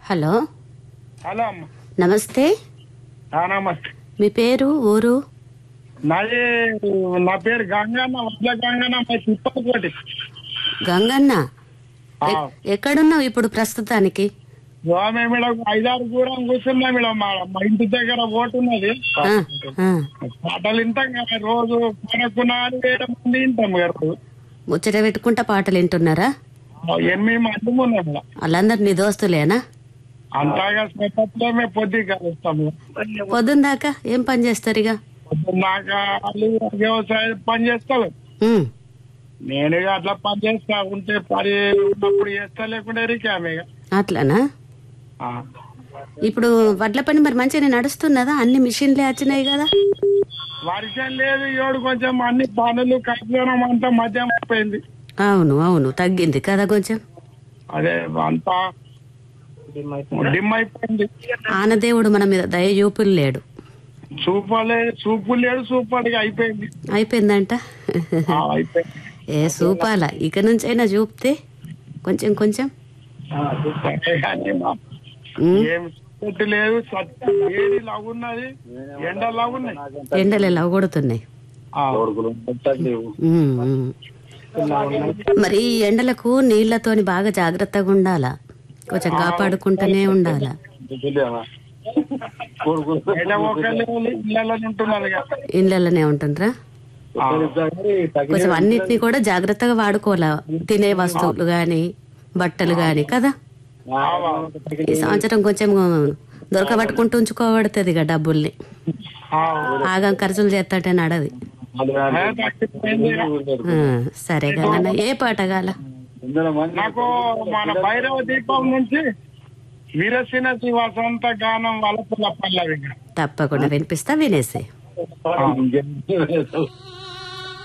Hello hello అమ్మ నమస్తే ఆ, నమస్తే మీ పేరు ఊరు నాది నా పేరు గంగన్న వడ్ల గంగన్న మా తిప్పలకోటి గంగన్న ఆ, ఎ- ఎక్కడున్నావు ఇప్పుడు ప్రస్తుతానికి స్వామి మేడం ఐదారు దూరం కూర్చున్నా మేడం మా మా ఇంటి దగ్గర ఓటు ఉన్నది ఆ, ఆ. పాటలు వింటాం కదా రోజు కొనకున్నాను వేల మంది వింటాం కదా ముచ్చట పెట్టుకుంటా పాటలు వింటున్నారా ఆ, ఎనిమిది మంది ఉన్నాం మేడం వాళ్ళందరు నీ దోస్తులేనా అంతగా స్వతత్వమే పొద్దు కలుస్తాము పొద్దున్న దాకా ఏం పని చేస్తారు ఇక నాకు వాళ్ళు వ్యవసాయం పని చేస్తారు ఉమ్, నేను ఇక అట్లా పని చేస్తా ఉంటే పని ఉన్నప్పుడు చేస్తా లేకుంటే రికామే ఇక. అట్లనా ఆ. ఇప్పుడు వడ్ల పని మరి మంచిగా నడుస్తున్నదా అన్ని మిషన్లే వచ్చినాయి కదా వర్షం లేదు ఏడు కొంచెం అన్ని పనులు కష్టం అంతా మధ్యం అయిపోయింది అవును అవును తగ్గింది కదా కొంచెం అదే అంతా డిమ్ అయిపోయింది ఆనదేవుడు మన మీద దయ చూపులు లేడు సూపర్లే సూపు లేడు సూపర్ గా అయిపోయింది అయిపోయిందంట ఆ, అయిపోయింది ఏ చూపాల ఇక నుంచి అయినా చూపితే కొంచెం కొంచెం సరే కానీ మా- ఉమ్, ఏం చెట్టు లేదు సత్త వేడి లాగున్నది ఎండ లాగున్నాయి ఎండలు ఎలా కొడుతున్నాయి ఆ. ఉమ్, ఉమ్. మరి ఈ ఎండలకు నీళ్లతోని బాగా జాగ్రత్తగా ఉండాలా కొంచెం కాపాడుకుంటూనే ఉండాలా ఎండ ఒకళ్ళు ఇళ్ళలో ఉంటున్నారు ఇక. ఇళ్ళలోనే ఉంటుండ్రా ఆ. కొంచెం అన్నిటినీ కూడా జాగ్రత్తగా వాడుకోవాలా తినే వస్తువులు గాని బట్టలు గాని కదా ఈ సంవత్సరం కొంచెం దొరకబట్టుకుంటూ ఉంచుకోబడుతుంది ఇక డబ్బుల్ని ఆ. ఆగం ఖర్చులు చేస్తాంటే నడది అదే తగ్గిపోయింది ఇక. ఆ, సరే గంగన్న ఏ పాట గాల నాకు మన భైరవ దీపం నుంచి వీరసినతి వసంత గానం వలపుల పల్లవి తప్పకుండా వినిపిస్తా వినేసే ఆ.